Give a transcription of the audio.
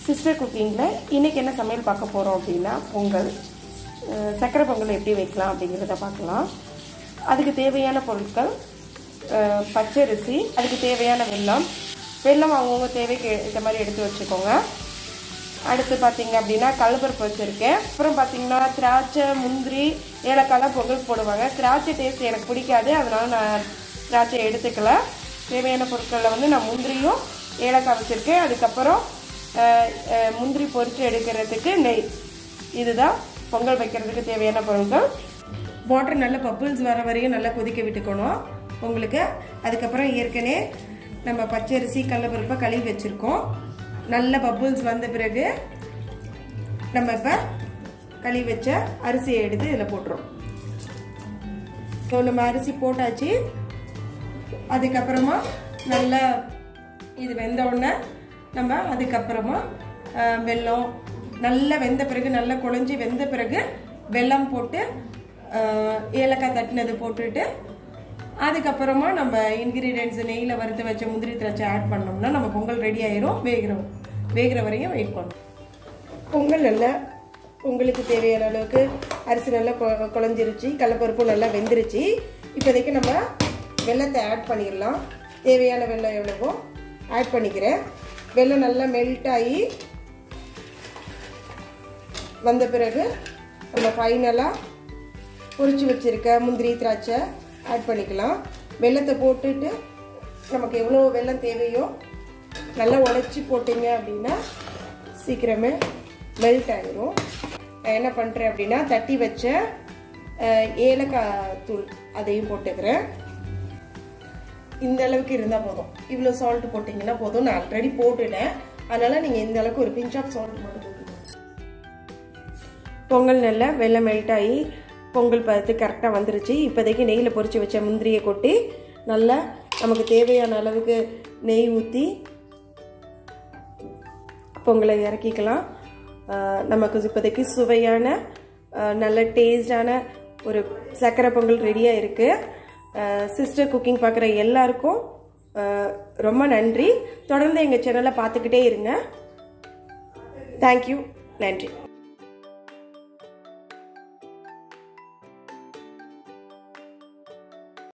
sister குக்கிங்கில் இன்றைக்கி என்ன சமையல் பார்க்க போகிறோம் அப்படின்னா பொங்கல் அஹ் சக்கரை பொங்கல் எப்படி வைக்கலாம் அப்படிங்கிறத பார்க்கலாம் அதுக்கு தேவையான பொருட்கள் அஹ் பச்சரிசி அதுக்கு தேவையான வெல்லம் வெல்லம் அவங்கவுங்க தேவைக்கு இந்த மாதிரி எடுத்து வச்சுக்கோங்க அடுத்து பார்த்தீங்க அப்படின்னா கடலப்பருப்பு வச்சுருக்கேன் அப்புறம் பார்த்தீங்கன்னா திராட்சை முந்திரி ஏலக்காய்லாம் பொங்கல் போடுவாங்க திராட்சை டேஸ்ட் எனக்கு பிடிக்காது அதனால நான் திராட்சை எடுத்துக்கல தேவையான பொருட்களில் வந்து நான் முந்திரியும் ஏலக்காய் வச்சுருக்கேன் அதுக்கப்புறம் அஹ், அஹ், முந்திரி பொரிச்சு எடுக்கிறதுக்கு நெய் இதுதான் பொங்கல் வைக்கிறதுக்கு தேவையான பொருட்கள் வாட்டர் நல்லா பப்புள்ஸ் வர வரையும் நல்லா கொதிக்க விட்டுக்கணும் உங்களுக்கு அதுக்கப்புறம் ஏற்கனவே நம்ம பச்சரிசி கடலப்பருப்பை கழுவி வச்சுருக்கோம் நல்ல பப்புள்ஸ் வந்த பிறகு நம்ம இப்போ கழுவி வச்ச அரிசியை எடுத்து இதில் போட்டுரும் ஸோ நம்ம அரிசி போட்டாச்சு அதுக்கப்புறமா நல்லா இது வெந்த உடனே நம்ம அதுக்கப்புறமா அஹ், வெல்லம் நல்லா வெந்த பிறகு நல்லா குழஞ்சி வெந்த பிறகு வெல்லம் போட்டு அஹ், ஏலக்காய் தட்டினது போட்டுட்டு அதுக்கப்புறமா நம்ம இன்கிரீடியன்ஸ் நெய்யில் வறுத்து வச்ச முந்திரி திராட்சை ஆட் பண்ணோம்னா நம்ம பொங்கல் ரெடி ஆயிரும் வேகிற வேகிற வரையும் வெயிட் பண்ணணும் பொங்கல் நல்லா பொங்கலுக்கு தேவையான அளவுக்கு அரிசி நல்லா கொ- குழஞ்சிருச்சு கடலப்பருப்பு நல்லா வெந்துருச்சு இப்போதைக்கு நம்ம வெள்ளத்தை ஆட் பண்ணிடலாம் தேவையான வெல்லம் எவ்வளவோ ஆட் பண்ணிக்கிறேன் வெல்லம் நல்லா மெல்ட் ஆகி வந்த பிறகு நம்ம ஃபைனலாக பொரிச்சு வச்சிருக்க முந்திரி திராட்சை ஆட் பண்ணிக்கலாம் வெல்லத்தை போட்டுட்டு நமக்கு எவ்வளோ வெல்லம் தேவையோ நல்லா உடைச்சி போட்டீங்க அப்படின்னா சீக்கிரமே மெல்ட் ஆகிரும் நான் என்ன பண்ணுறேன் அப்படின்னா தட்டி வச்ச அஹ், ஏலக்காய் தூள் அதையும் போட்டுக்கிறேன் இந்த அளவுக்கு இருந்தால் போதும் இவ்வளோ சால்ட் போட்டிங்கன்னா போதும் நான் ஆல்ரெடி போட்டுட்டேன் அதனால் நீங்கள் இந்த அளவுக்கு ஒரு பிஞ்ச் ஆஃப் சால்ட் மட்டும் போட்டுக்கோங்க பொங்கல் நல்லா வெள்ளம் மெல்ட் ஆகி பொங்கல் பார்த்து கரெக்டாக வந்துருச்சு இப்போதைக்கு நெய்யில் பொரிச்சு வச்ச முந்திரியை கொட்டி நல்லா நமக்கு தேவையான அளவுக்கு நெய் ஊற்றி பொங்கலை இறக்கிக்கலாம் ஆஹ் நமக்கு இப்போதைக்கு சுவையான ஆஹ் நல்ல டேஸ்டான ஒரு சக்கரை பொங்கல் ரெடியாக இருக்குது சிஸ்டர் குக்கிங் பார்க்குற எல்லாருக்கும் ஆஹ் ரொம்ப நன்றி தொடர்ந்து எங்கள் சேனலை பார்த்துக்கிட்டே இருங்க தேங்க்யூ நன்றி